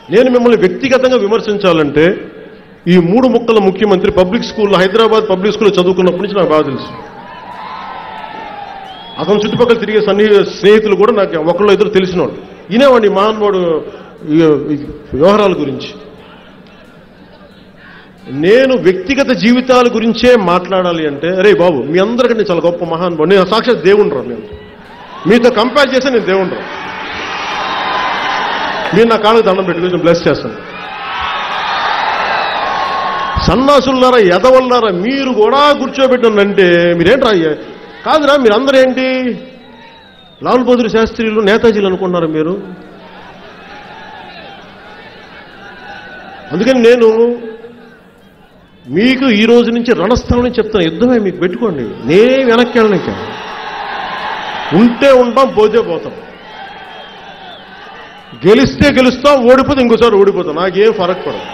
నేను మిమ్మల్ని వ్యక్తిగతంగా విమర్శించాలంటే ఈ మూడు ముక్కల ముఖ్యమంత్రి పబ్లిక్ స్కూల్లో హైదరాబాద్ పబ్లిక్ స్కూల్లో చదువుకున్నప్పటి నుంచి నాకు బాగా తెలుసు అతని చుట్టుపక్కల తిరిగే సన్ని స్నేహితులు కూడా నాకు ఒకళ్ళు ఇద్దరు తెలిసినవాడు ఈయనేవాడి మహానుభావుడు ఈ ఈ వ్యవహారాల గురించి నేను వ్యక్తిగత జీవితాల గురించే మాట్లాడాలి అంటే అరే బాబు మీ అందరికంటే చాలా గొప్ప మహానుభావుడు నేను సాక్షాత్ దేవుని రా మేము మీతో కంపేర్ చేస్తే నేను దేవుని రా మీరు నా కాళ్ళకి దండం పెట్టి కొంచెం బ్లెస్ చేస్తాను సన్నాసులారా ఎదవల్లారా మీరు కూడా కూర్చోబెట్టినంటే మీరేంట్రా అయ్యా? కాదురా మీరందరూ ఏంటి లాల్ బహదూర్ శాస్త్రిలు నేతాజీలు అనుకున్నారు మీరు అందుకని నేను మీకు ఈ రోజు నుంచి రణస్థలం నుంచి చెప్తాను యుద్ధమే మీకు పెట్టుకోండి నేనే వెనక్కి వెళ్ళను ఇంకా ఉంటే ఉంటాం పోతే పోతాం గెలిస్తే గెలుస్తాం ఓడిపోతే ఇంకోసారి ఓడిపోతాం నాకేం ఫరక్ పడదు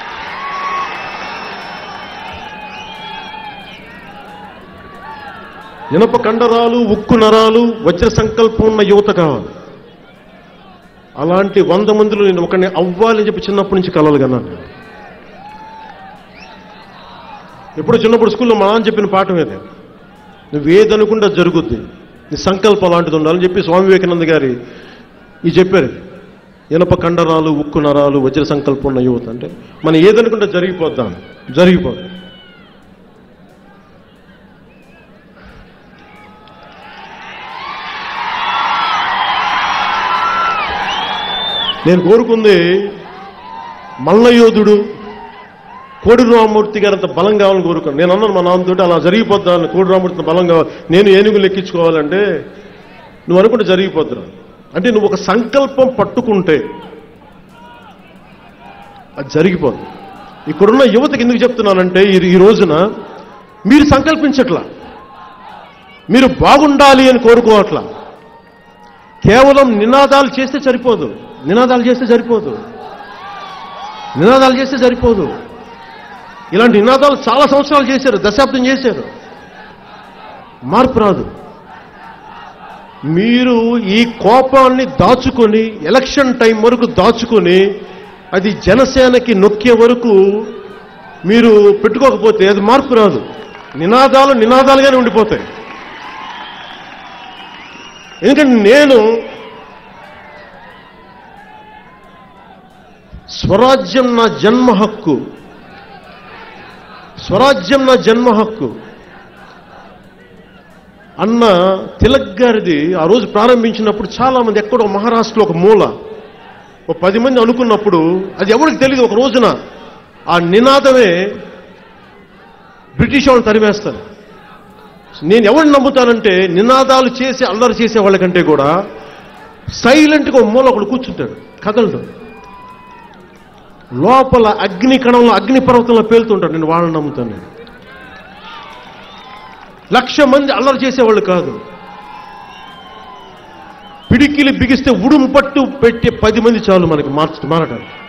ఇనప కండరాలు ఉక్కు నరాలు వజ్ర సంకల్పం ఉన్న యువత కావాలి అలాంటి వంద మందిలో నేను ఒకరిని అవ్వాలని చెప్పి చిన్నప్పటి నుంచి కలలు కన్నాను నేను. ఎప్పుడు చిన్నప్పుడు స్కూల్లో మా నాన్న చెప్పిన పాఠం ఏదే నువ్వేదనుకుంటే అది జరుగుద్ది నీ సంకల్పం అలాంటిది ఉండాలని చెప్పి స్వామి వివేకానంద గారి ఈ చెప్పారు ఇనప కండరాలు ఉక్కు నరాలు వజ్ర సంకల్పం ఉన్న యువత అంటే మనం ఏదనుకుంటే జరిగిపోద్దాం జరిగిపోద్ది నేను కోరుకుంది మల్లయోధుడు కోడి రామమూర్తి గారు అంత బలం కావాలని కోరుకున్నాను నేను అన్నాను మా నాన్నతోటి అలా జరిగిపోద్దాను కోడి రామమూర్తి బలం కావాలి నేను ఏనుగులు ఎక్కించుకోవాలంటే నువ్వు అనుకుంటే జరిగిపోద్దురా అంటే నువ్వు ఒక సంకల్పం పట్టుకుంటే అది జరిగిపోదు ఇక్కడున్న యువతకి ఎందుకు చెప్తున్నానంటే ఈ ఈ రోజున మీరు సంకల్పించట్లా మీరు బాగుండాలి అని కోరుకోవట్లా కేవలం నినాదాలు చేస్తే సరిపోదు నినాదాలు చేస్తే సరిపోదు నినాదాలు చేస్తే సరిపోదు ఇలాంటి నినాదాలు చాలా సంవత్సరాలు చేశారు దశాబ్దం చేశారు మార్పు రాదు మీరు ఈ కోపాన్ని దాచుకొని ఎలక్షన్ టైం వరకు దాచుకొని అది జనసేనకి నొక్కే వరకు మీరు పెట్టుకోకపోతే అది మార్పు రాదు నినాదాలు నినాదాలుగానే ఉండిపోతాయి ఎందుకంటే నేను స్వరాజ్యం నా జన్మ హక్కు స్వరాజ్యం నా జన్మ హక్కు అన్న తిలక్ గారిది ఆ రోజు ప్రారంభించినప్పుడు చాలా మంది ఎక్కడో మహారాష్ట్రలో ఒక మూల ఒక పది మంది అనుకున్నప్పుడు అది ఎవరికి తెలియదు ఒక రోజున ఆ నినాదమే బ్రిటిష్ వాళ్ళని తరిమేస్తారు నేను ఎవరిని నమ్ముతానంటే నినాదాలు చేసి అల్లరి చేసే వాళ్ళకంటే కూడా సైలెంట్గా ఒక మూల ఒకడు కూర్చుంటాడు కదలడు లోపల అగ్ని కణంలో అగ్ని పర్వతంలో పేలుతుంటాడు నేను వాళ్ళని నమ్ముతాను నేను లక్ష మంది అల్లరి చేసేవాళ్ళు కాదు పిడికిలి బిగిస్తే ఉడుము పట్టు పెట్టే పది మంది చాలు మనకి మార్చ మారటానికి